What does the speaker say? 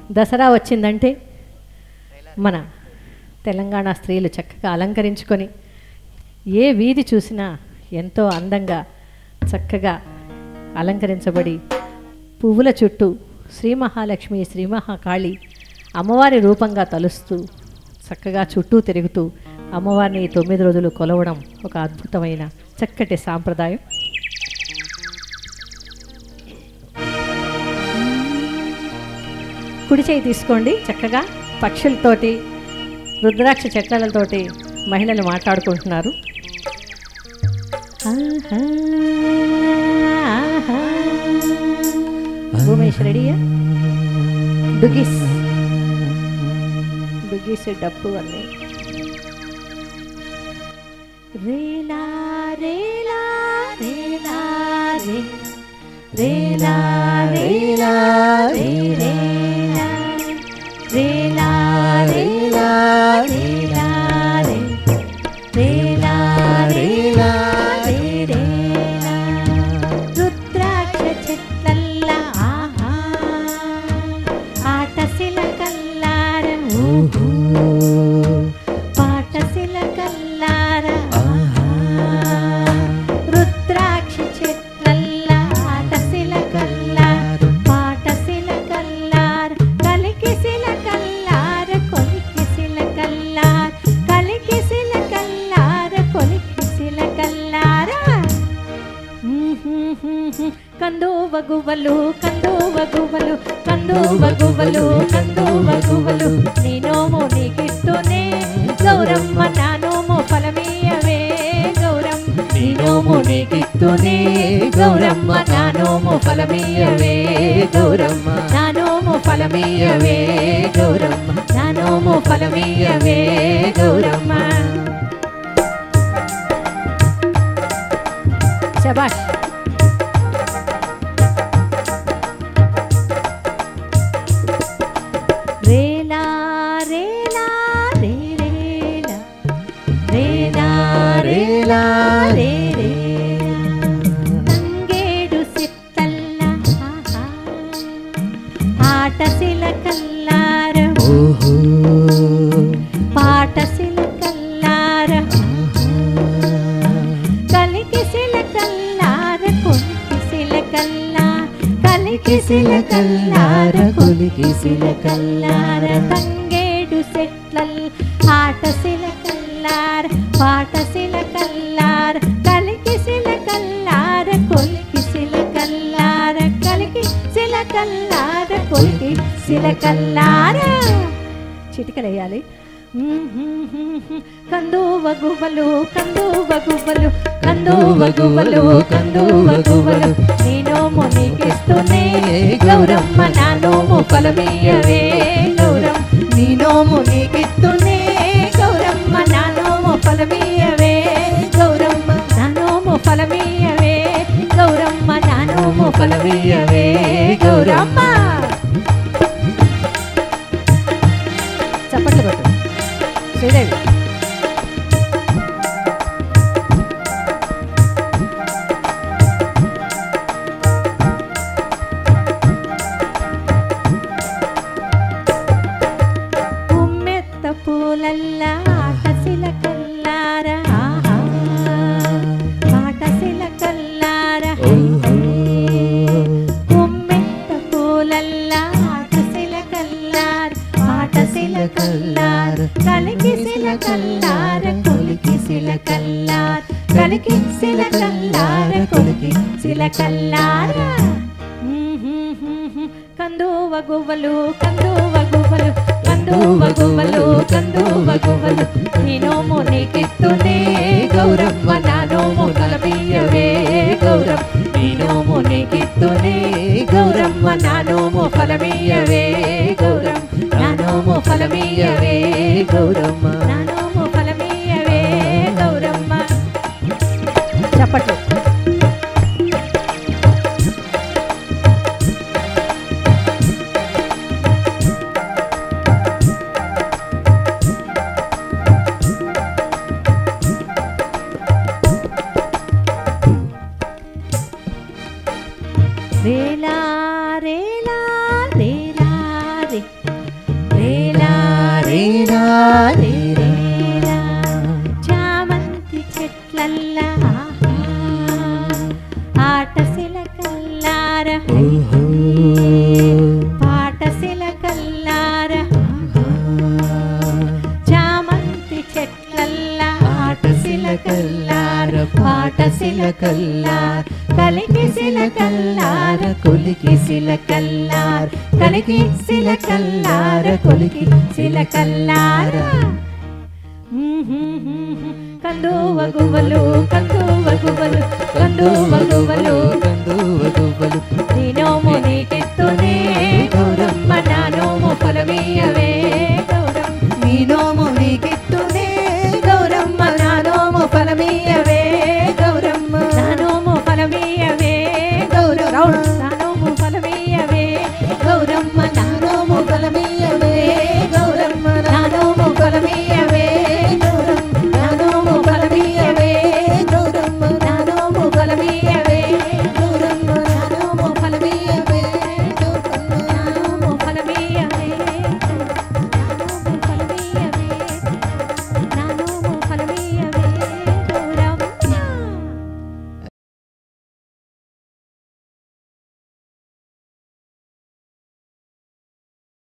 దసరా వచ్చిందంటే మన తెలంగాణ స్త్రీలు చక్కగా అలంకరించుకొని ఏ వీధి చూసినా ఎంతో అందంగా చక్కగా అలంకరించబడి పువ్వుల చుట్టూ శ్రీ మహాలక్ష్మి శ్రీ మహాకాళి అమ్మవారి రూపంగా తలుస్తూ చక్కగా చుట్టూ తిరుగుతూ అమ్మవారిని ఈ తొమ్మిది రోజులు కొలవడం ఒక అద్భుతమైన చక్కటి సాంప్రదాయం కుడి చేయి తీసుకోండి చక్కగా పక్షులతోటి రుద్రాక్ష చెట్లతోటి మహిళలు మాట్లాడుకుంటున్నారు ఆహా, ఆహా. భూమేష్ రెడీయా డుగిస్ డుగిస్ డప్పు అన్నీ రేలా రేలా రేలా రే రేలా రేలా రే రేలా రేలా రేలా రేలా రే రేలా రేలా రే రేలా రుద్రాక్ష చెట్లల్లా ఆహా ఆటశిల కల్లార ఊహూ పాటశిల కల్లార ఆహా రుద్రాక్ష చెట్లల్లా ఆటశిల కల్లార పాటశిల కల్లార కలికిశిల కల్లార కొలికిశిల కల్లార కలికిశిల కల్లార కొలికిశిల కల్లార కందువ గువ్వలు కందువ గువ్వలు కందువ గువ్వలు కందువ గువ్వలు నీ నోము నీకిస్తూనే గౌరమ్మ నా నోము ఫలమీయవే గౌరమ్మ నీ నోము నీకిస్తూనే గౌరమ్మ నా నోము ఫలమీయవే గౌరమ్మ నా నోము ఫలమీయవే గౌరమ్మ నా నోము ఫలమీయవే గౌరమ్మ శబాష్ రేలా రేలా రే రేలా రేలా రేలా రే రేలా తంగేడు సిత్తల్ల ఆహా ఆటశిల కల్లార పాటశిల కల్లార కలికిశిల కల్లార కొలికిశిల కల్లా కలికిశిల కల్లార కొలికిశిల కల్లార తంగేడు సెట్లల్ ఆటశిల కల్లార పాటశిల కల్లార కలికిశిల కల్లార కొలికిశిల కల్లార కలికిశిల కల్లార కొలికిశిల కల్లార చిటికలేయాలి కందువ గువ్వలు కందువ గువ్వలు కందువ గువ్వలు కందువ గువ్వలు నేను మునిగిస్తూనే గౌరమ్మ నా నోము ఫలమీయవే గౌరమ్మ నీ నోము నీకిస్తూనే గౌరమ్మ నా నోము ఫలమీయవే గౌరమ్మ నా నోము ఫలమీయవే గౌరమ్మ నా నోము ఫలమీయవే గౌరమ్మ చప్పట్లు కొట్టు శ్రీదేవి ఉమ్మెత్త పూలల్ల ఆటశిల కల్లార ఆహా ఆటశిల కల్లార ఉమ్మెత్త పూలల్ల ఆటశిల కల్లార ఆటశిల కల్లార కలికిశిల కల్లార కొలికిశిల కల్లార కలికిశిల కల్లార కొలికిశిల కల్లార కందువ గువ్వలు కందువ గువ్వలు కందువ గువ్వలు కందువ గువ్వలు నీ నోము నీకిస్తూనే గౌరమ్మ నా నోము తలబీయవే గౌరమ్మ నీ నోము నీకిస్తూనే గౌరమ్మ నా నోము ఫలమీయవే గౌరమ్మ నా నోము ఫలమీయవే గౌరమ్మ నా నోము ఫలమీయవే గౌరమ్మ చప్పట్లు రేలా రేలా రేలా రే రేలా రేలా రేలా రేలా చామంతి చెట్లల్లా ఆట సిలకల్లార ఓహో పాట సిలకల్లార చామంతి చెట్లల్లా ఆట సిలకల్లార పాట సిలకల్లార కలికి సిలకల్లార కొలికి సిలకల్లార కలికి సిలకల్లార కొలికి సిలకల్లార కందువ గువ్వలు కందువ గువ్వలు కందువ గువ్వలు కందువ గువ్వలు నీనోము నీకెత్తునే గౌరమ్మ నానోము ఫలమీయవే గౌరమ్మ నీ నోము నీకెత్తునే గౌరమ్మ నానోము ఫలమీయవే గౌరమ్మ నానోము ఫలమీయవే గౌరమ్మ